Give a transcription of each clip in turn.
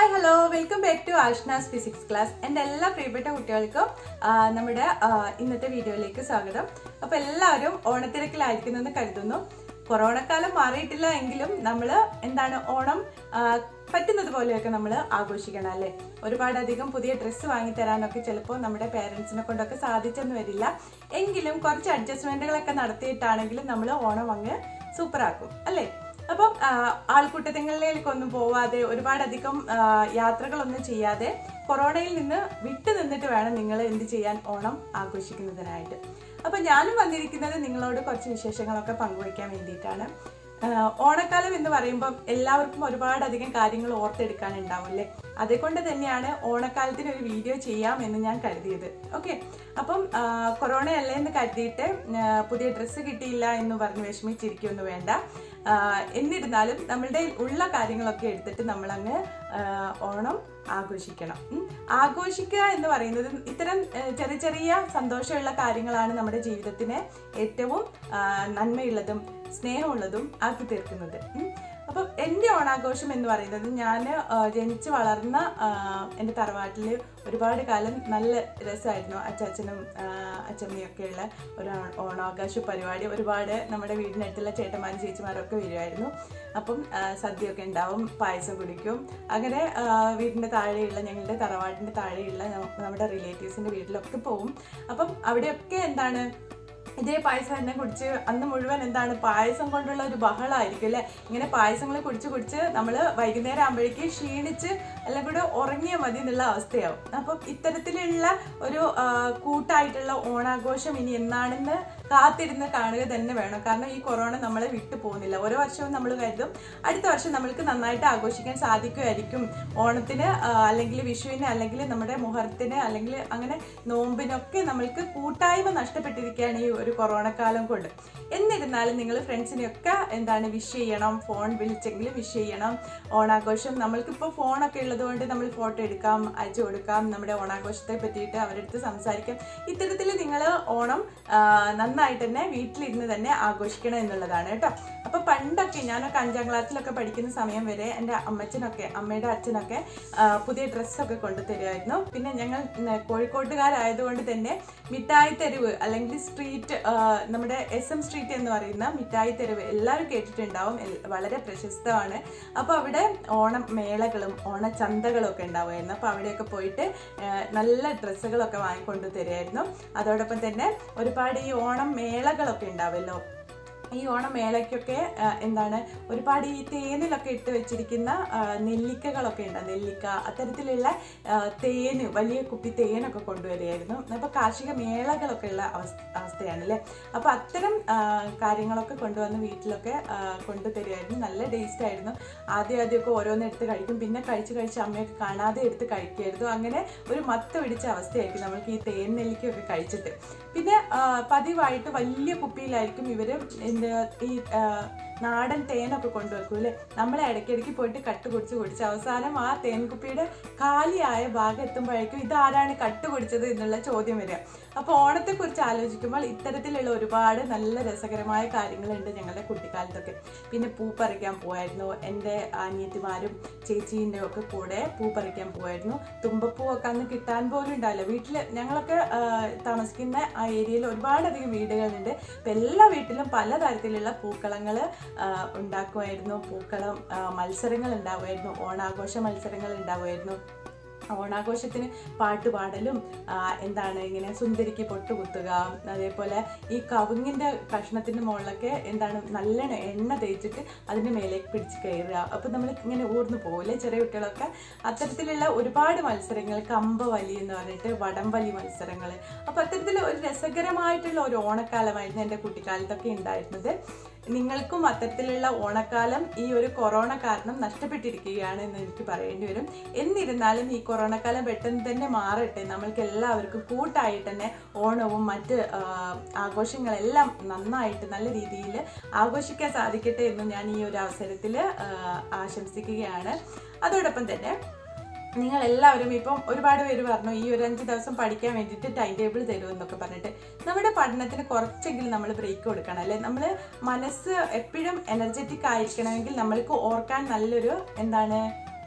Hi hello welcome back to Ashna's physics class എൻ്റെ എല്ലാ പ്രിയപ്പെട്ട കുട്ടികൾക്കും ആ, നമ്മുടെ ആ, ഇന്നത്തെ വീഡിയോയിലേക്ക് സ്വാഗതം അപ്പോൾ എല്ലാവരും ഓണത്തിരക്കിലായിരിക്കുന്നെന്ന് കരുതുന്നു കൊറോണക്കാലം മാറിയിട്ടില്ല എങ്കിലും നമ്മൾ എന്താണ് ഓണം ആ, പറ്റുന്നത് പോലെയൊക്കെ നമ്മൾ ആഘോഷിക്കണം അല്ലേ ഒരുപാടധികം പുതിയ ഡ്രസ്സ് വാങ്ങിത്തരാനൊക്കെ ചിലപ്പോൾ നമ്മുടെ പേരൻസിനെ കൊണ്ടൊക്കെ സാധിച്ചെന്ന് വരില്ല എങ്കിലും കുറച്ച് അഡ്ജസ്റ്റ്മെന്റുകളൊക്കെ നടത്തിയിട്ടാണെങ്കിലും നമ്മൾ ഓണം അങ്ങ് സൂപ്പറാക്കും അല്ലേ അപ്പം ആ, ആൾക്കൂട്ടങ്ങളിലേക്കൊന്നും പോവാതെ ഒരുപാടധികം ആ, യാത്രകളൊന്നും ചെയ്യാതെ കൊറോണയിൽ നിന്ന് വിട്ടു നിന്നിട്ട് വേണം നിങ്ങൾ എന്ത് ചെയ്യാൻ ഓണം ആഘോഷിക്കുന്നതിനായിട്ട് അപ്പം ഞാനും വന്നിരിക്കുന്നത് നിങ്ങളോട് കുറച്ച് വിശേഷങ്ങളൊക്കെ പങ്കുവയ്ക്കാൻ വേണ്ടിയിട്ടാണ് ആ, ഓണക്കാലം എന്ന് പറയുമ്പം എല്ലാവർക്കും ഒരുപാടധികം കാര്യങ്ങൾ ഓർത്തെടുക്കാനുണ്ടാവും അല്ലേ അതുകൊണ്ട് തന്നെയാണ് ഓണക്കാലത്തിന് ഒരു വീഡിയോ ചെയ്യാം എന്ന് ഞാൻ കരുതിയത് ഓക്കെ അപ്പം ആ, കൊറോണ അല്ലേ എന്ന് കരുതിയിട്ട് ആ, പുതിയ ഡ്രസ്സ് കിട്ടിയില്ല എന്ന് പറഞ്ഞ് വിഷമിച്ചിരിക്കൊന്നും വേണ്ട ആ, എന്നിരുന്നാലും നമ്മളുടെ ഉള്ള കാര്യങ്ങളൊക്കെ എടുത്തിട്ട് നമ്മളങ്ങ് ആ, ഓണം ആഘോഷിക്കണം ഉം. ആഘോഷിക്കുക എന്ന് പറയുന്നത് ഇത്തരം ആ, ചെറിയ ചെറിയ സന്തോഷമുള്ള കാര്യങ്ങളാണ് നമ്മുടെ ജീവിതത്തിന് ഏറ്റവും ആ, നന്മയുള്ളതും സ്നേഹമുള്ളതും ആക്കി തീർക്കുന്നത് ഉം. അപ്പം എൻ്റെ ഓണാഘോഷം എന്ന് പറയുന്നത് ഞാൻ ജനിച്ച് വളർന്ന ആ, എൻ്റെ തറവാട്ടിൽ ഒരുപാട് കാലം നല്ല രസമായിരുന്നു അച്ചാച്ചനും അച്ചമ്മയൊക്കെ ഉള്ള ഒരു ഓ- ഓണാഘോഷ പരിപാടി ഒരുപാട് നമ്മുടെ വീടിനടുത്തുള്ള ചേട്ടന്മാരും ചേച്ചിമാരും ഒക്കെ വരുമായിരുന്നു അപ്പം ആ, സദ്യയൊക്കെ ഉണ്ടാവും പായസം കുടിക്കും അങ്ങനെ ആ, വീടിൻ്റെ താഴെയുള്ള ഞങ്ങളുടെ തറവാടിൻ്റെ താഴെയുള്ള ന- നമ്മുടെ റിലേറ്റീവ്സിൻ്റെ വീട്ടിലൊക്കെ പോകും അപ്പം അവിടെയൊക്കെ എന്താണ് ഇതേ പായസം തന്നെ കുടിച്ച് അന്ന് മുഴുവൻ എന്താണ് പായസം കൊണ്ടുള്ള ഒരു ബഹളമായിരിക്കും അല്ലേ ഇങ്ങനെ പായസങ്ങൾ കുടിച്ച് കുടിച്ച് നമ്മൾ വൈകുന്നേരം ആകുമ്പോഴേക്ക് ക്ഷീണിച്ച് എല്ലാം കൂടെ ഉറങ്ങിയാൽ മതി എന്നുള്ള അവസ്ഥയാവും അപ്പം ഇത്തരത്തിലുള്ള ഒരു ആ, കൂട്ടായിട്ടുള്ള ഓണാഘോഷം ഇനി എന്നാണെന്ന് കാത്തിരുന്ന് കാണുക തന്നെ വേണം കാരണം ഈ കൊറോണ നമ്മളെ വിട്ടു പോകുന്നില്ല ഓരോ വർഷവും നമ്മൾ കരുതും അടുത്ത വർഷം നമ്മൾക്ക് നന്നായിട്ട് ആഘോഷിക്കാൻ സാധിക്കുമായിരിക്കും ഓണത്തിന് ആ, അല്ലെങ്കിൽ വിഷുവിന് അല്ലെങ്കിൽ നമ്മുടെ മുഹൂർത്തത്തിന് അല്ലെങ്കിൽ അങ്ങനെ നോമ്പിനൊക്കെ നമ്മൾക്ക് കൂട്ടായ്മ നഷ്ടപ്പെട്ടിരിക്കുകയാണ് ഈ ഒരു കൊറോണ കാലം കൊണ്ട് എന്നിരുന്നാലും നിങ്ങൾ ഫ്രണ്ട്സിനെയൊക്കെ എന്താണ് വിഷ് ചെയ്യണം ഫോൺ വിളിച്ചെങ്കിലും വിഷ് ചെയ്യണം ഓണാഘോഷം നമ്മൾക്കിപ്പോൾ ഫോണൊക്കെ ഉള്ളത് കൊണ്ട് നമ്മൾ ഫോട്ടോ എടുക്കാം അയച്ചു കൊടുക്കാം നമ്മുടെ ഓണാഘോഷത്തെ പറ്റിയിട്ട് അവരുടെ അടുത്ത് സംസാരിക്കാം ഇത്തരത്തിൽ നിങ്ങൾ ഓണം ആ, നന്നായിട്ട് തന്നെ വീട്ടിലിരുന്ന് തന്നെ ആഘോഷിക്കണം എന്നുള്ളതാണ് കേട്ടോ അപ്പോൾ പണ്ടൊക്കെ ഞാനൊക്കെ അഞ്ചാം ക്ലാസ്സിലൊക്കെ പഠിക്കുന്ന സമയം വരെ എൻ്റെ അമ്മച്ചനൊക്കെ അമ്മയുടെ അച്ഛനൊക്കെ ആ, പുതിയ ഡ്രസ്സൊക്കെ കൊണ്ടു തരുമായിരുന്നു പിന്നെ ഞങ്ങൾ ഉം, കോഴിക്കോട്ടുകാരായതുകൊണ്ട് തന്നെ മിഠായി തെരുവ് അല്ലെങ്കിൽ സ്ട്രീറ്റ് ആ, നമ്മുടെ എസ് എം സ്ട്രീറ്റ് എന്ന് പറയുന്ന മിഠായി തെരുവ് എല്ലാവരും കേട്ടിട്ടുണ്ടാവും എൽ- വളരെ പ്രശസ്തമാണ് അപ്പോൾ അവിടെ ഓണം മേളകളും ഓണച്ചന്തകളും ഒക്കെ ഉണ്ടാവുമായിരുന്നു അപ്പോൾ അവിടെയൊക്കെ പോയിട്ട് ആ, നല്ല ഡ്രസ്സുകളൊക്കെ വാങ്ങിക്കൊണ്ട് തരുമായിരുന്നു അതോടൊപ്പം തന്നെ ഒരുപാട് ഈ ഓണം മേളകളൊക്കെ ഉണ്ടാവുമല്ലോ ഈ ഓണമേളയ്ക്കൊക്കെ ആ, എന്താണ് ഒരുപാട് ഈ തേനിലൊക്കെ ഇട്ട് വെച്ചിരിക്കുന്ന ആ, നെല്ലിക്കകളൊക്കെ ഉണ്ട് നെല്ലിക്ക അത്തരത്തിലുള്ള ആ, തേന് വലിയ കുപ്പി തേനൊക്കെ കൊണ്ടുവരികയായിരുന്നു അപ്പോൾ കാർഷിക മേളകളൊക്കെ ഉള്ള അവസ്ഥ അവസ്ഥയാണ് അല്ലേ അപ്പോൾ അത്തരം ആ, കാര്യങ്ങളൊക്കെ കൊണ്ടുവന്ന് വീട്ടിലൊക്കെ ആ, കൊണ്ടുതരുമായിരുന്നു നല്ല ടേസ്റ്റ് ആയിരുന്നു ആദ്യം ആദ്യമൊക്കെ ഓരോന്ന് എടുത്ത് കഴിക്കും പിന്നെ കഴിച്ച് കഴിച്ച് അമ്മയൊക്കെ കാണാതെ എടുത്ത് കഴിക്കുമായിരുന്നു അങ്ങനെ ഒരു മത്ത് പിടിച്ച അവസ്ഥയായിരിക്കും നമ്മൾക്ക് ഈ തേൻ നെല്ലിക്കയൊക്കെ കഴിച്ചിട്ട് പിന്നെ ആ, പതിവായിട്ട് വലിയ കുപ്പിയിലായിരിക്കും ഇവർ എന്ത് ഈ ആ, നാടൻ തേനൊക്കെ കൊണ്ടുവെക്കും അല്ലേ നമ്മളെ ഇടയ്ക്കിടയ്ക്ക് പോയിട്ട് കട്ട് കുടിച്ച് കുടിച്ച് അവസാനം ആ തേൻ കുപ്പിയുടെ കാലിയായ ഭാഗം എത്തുമ്പോഴേക്കും ഇതാരാണ് കട്ട് കുടിച്ചത് എന്നുള്ള ചോദ്യം വരിക അപ്പോൾ ഓണത്തെക്കുറിച്ച് ആലോചിക്കുമ്പോൾ ഇത്തരത്തിലുള്ള ഒരുപാട് നല്ല രസകരമായ കാര്യങ്ങളുണ്ട് ഞങ്ങളുടെ കുട്ടിക്കാലത്തൊക്കെ പിന്നെ പൂ പറിക്കാൻ പോയായിരുന്നു എൻ്റെ അനിയത്തിമാരും ചേച്ചീൻ്റെ ഒക്കെ കൂടെ പൂ പറിക്കാൻ പോയായിരുന്നു തുമ്പപ്പൂവൊക്കെ അന്ന് കിട്ടാൻ പോലും ഉണ്ടാവില്ല വീട്ടിൽ ഞങ്ങളൊക്കെ ആ, താമസിക്കുന്ന ആ ഏരിയയിൽ ഒരുപാടധികം വീടുകളുണ്ട് അപ്പം എല്ലാ വീട്ടിലും പലതരത്തിലുള്ള പൂക്കളങ്ങൾ ഉണ്ടാക്കുമായിരുന്നു പൂക്കളം ആ, മത്സരങ്ങൾ ഉണ്ടാവുമായിരുന്നു ഓണാഘോഷ മത്സരങ്ങൾ ഉണ്ടാവുമായിരുന്നു ഓണാഘോഷത്തിന് പാട്ട് പാടലും ആ, എന്താണ് ഇങ്ങനെ സുന്ദരിക്ക് പൊട്ടുകുത്തുക അതേപോലെ ഈ കവുങ്ങിൻ്റെ കഷ്ണത്തിൻ്റെ മുകളിലൊക്കെ എന്താണ് നല്ലോണം എണ്ണ തേച്ചിട്ട് അതിൻ്റെ മേലേക്ക് പിടിച്ച് കയറുക അപ്പോൾ നമ്മൾ ഇങ്ങനെ ഊർന്നു പോകില്ലേ ചെറിയ കുട്ടികളൊക്കെ അത്തരത്തിലുള്ള ഒരുപാട് മത്സരങ്ങൾ കമ്പവലി എന്ന് പറഞ്ഞിട്ട് വടംവലി മത്സരങ്ങൾ അപ്പോൾ അത്തരത്തിൽ ഒരു രസകരമായിട്ടുള്ള ഒരു ഓണക്കാലമായിരുന്നു എൻ്റെ കുട്ടിക്കാലത്തൊക്കെ ഉണ്ടായിരുന്നത് നിങ്ങൾക്കും അത്തരത്തിലുള്ള ഓണക്കാലം ഈ ഒരു കൊറോണ കാരണം നഷ്ടപ്പെട്ടിരിക്കുകയാണ് എന്ന് എനിക്ക് പറയേണ്ടി വരും എന്നിരുന്നാലും ഈ കൊറോണ കാലം പെട്ടെന്ന് തന്നെ മാറട്ടെ നമ്മൾക്ക് എല്ലാവർക്കും കൂട്ടായിട്ട് തന്നെ ഓണവും മറ്റ് ആ, ആഘോഷങ്ങളെല്ലാം നന്നായിട്ട് നല്ല രീതിയിൽ ആഘോഷിക്കാൻ സാധിക്കട്ടെ എന്ന് ഞാൻ ഈ ഒരു അവസരത്തിൽ ആശംസിക്കുകയാണ് അതോടൊപ്പം തന്നെ നിങ്ങൾ എല്ലാവരും ഇപ്പം ഒരുപാട് പേര് പറഞ്ഞു ഈ ഒരു അഞ്ച് ദിവസം പഠിക്കാൻ വേണ്ടിയിട്ട് ടൈം ടേബിൾ തരുമെന്നൊക്കെ പറഞ്ഞിട്ട് നമ്മുടെ പഠനത്തിന് കുറച്ചെങ്കിലും നമ്മൾ ബ്രേക്ക് കൊടുക്കണം അല്ലേ നമ്മൾ മനസ്സ് എപ്പോഴും എനർജറ്റിക് ആയിരിക്കണമെങ്കിൽ നമ്മൾക്ക് ഓർക്കാൻ നല്ലൊരു എന്താണ്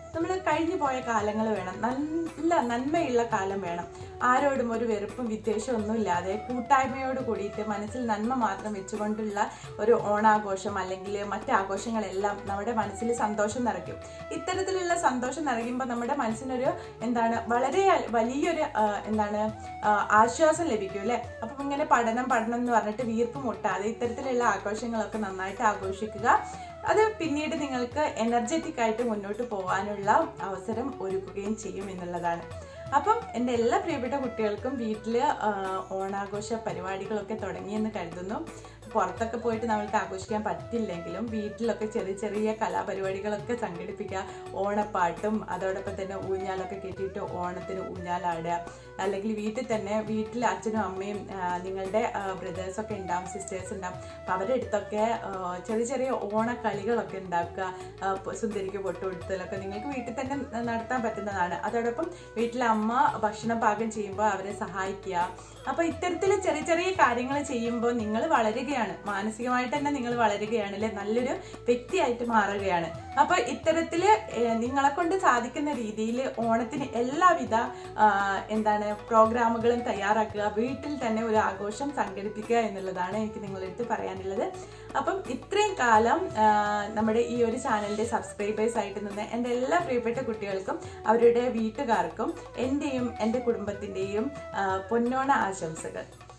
നമ്മൾ കഴിഞ്ഞു പോയ കാലങ്ങൾ വേണം നല്ല നന്മയുള്ള കാലം വേണം ആരോടും ഒരു വെറുപ്പും വിദ്വേഷവും ഒന്നുമില്ലാതെ കൂട്ടായ്മയോട് കൂടിയിട്ട് മനസ്സിൽ നന്മ മാത്രം വെച്ചുകൊണ്ടുള്ള ഒരു ഓണാഘോഷം അല്ലെങ്കിൽ മറ്റ് ആഘോഷങ്ങളെല്ലാം നമ്മുടെ മനസ്സിൽ സന്തോഷം നിറയ്ക്കും ഇത്തരത്തിലുള്ള സന്തോഷം നിറയ്ക്കുമ്പോൾ നമ്മുടെ മനസ്സിനൊരു എന്താണ് വളരെ വലിയൊരു ആ, എന്താണ് ആ, ആശ്വാസം ലഭിക്കും അല്ലേ അപ്പം ഇങ്ങനെ പഠനം പഠനം എന്ന് പറഞ്ഞിട്ട് വീർപ്പ് മുട്ടാതെ ഇത്തരത്തിലുള്ള ആഘോഷങ്ങളൊക്കെ നന്നായിട്ട് ആഘോഷിക്കുക അത് പിന്നീട് നിങ്ങൾക്ക് എനർജറ്റിക് ആയിട്ട് മുന്നോട്ട് പോകാനുള്ള അവസരം ഒരുക്കുകയും ചെയ്യും എന്നുള്ളതാണ് അപ്പം എൻ്റെ എല്ലാ പ്രിയപ്പെട്ട കുട്ടികൾക്കും വീട്ടിൽ ഓണാഘോഷ പരിപാടികളൊക്കെ തുടങ്ങിയെന്ന് കരുതുന്നു പുറത്തൊക്കെ പോയിട്ട് നമ്മൾക്ക് ആഘോഷിക്കാൻ പറ്റില്ലെങ്കിലും വീട്ടിലൊക്കെ ചെറിയ ചെറിയ കലാപരിപാടികളൊക്കെ സംഘടിപ്പിക്കുക ഓണപ്പാട്ടും അതോടൊപ്പം തന്നെ ഊഞ്ഞാലൊക്കെ കെട്ടിയിട്ട് ഓണത്തിന് ഊഞ്ഞാലാടുക അല്ലെങ്കിൽ വീട്ടിൽ തന്നെ വീട്ടിൽ അച്ഛനും അമ്മയും ആ, നിങ്ങളുടെ ബ്രദേഴ്സൊക്കെ ഉണ്ടാവും സിസ്റ്റേഴ്സ് ഉണ്ടാവും അപ്പം അവരുടെ അടുത്തൊക്കെ ആ, ചെറിയ ചെറിയ ഓണക്കളികളൊക്കെ ഉണ്ടാക്കുക ആ, പൊ- സുന്ദരിക്ക് പൊട്ട് കൊടുത്തലൊക്കെ നിങ്ങൾക്ക് വീട്ടിൽ തന്നെ ന- നടത്താൻ പറ്റുന്നതാണ് അതോടൊപ്പം വീട്ടിലെ അമ്മ ഭക്ഷണം പാകം ചെയ്യുമ്പോൾ അവരെ സഹായിക്കുക അപ്പോൾ ഇത്തരത്തിൽ ചെറിയ ചെറിയ കാര്യങ്ങൾ ചെയ്യുമ്പോൾ നിങ്ങൾ വളരുകയാണ് മാനസികമായിട്ട് തന്നെ നിങ്ങൾ വളരുകയാണ് അല്ലെ നല്ലൊരു വ്യക്തിയായിട്ട് മാറുകയാണ് അപ്പോൾ ഇത്തരത്തിൽ നിങ്ങളെ കൊണ്ട് സാധിക്കുന്ന രീതിയിൽ ഓണത്തിന് എല്ലാവിധ ആ, എന്താണ് പ്രോഗ്രാമുകളും തയ്യാറാക്കുക വീട്ടിൽ തന്നെ ഒരു ആഘോഷം സംഘടിപ്പിക്കുക എന്നുള്ളതാണ് എനിക്ക് നിങ്ങളുടെ അടുത്ത് പറയാനുള്ളത് അപ്പം ഇത്രയും കാലം ആ, നമ്മുടെ ഈ ഒരു ചാനലിന്റെ സബ്സ്ക്രൈബേഴ്സ് ആയിട്ട് നിന്ന് എൻ്റെ എല്ലാ പ്രിയപ്പെട്ട കുട്ടികൾക്കും അവരുടെ വീട്ടുകാർക്കും എൻ്റെയും എൻ്റെ കുടുംബത്തിൻ്റെയും പൊന്നോണ ആശംസകൾ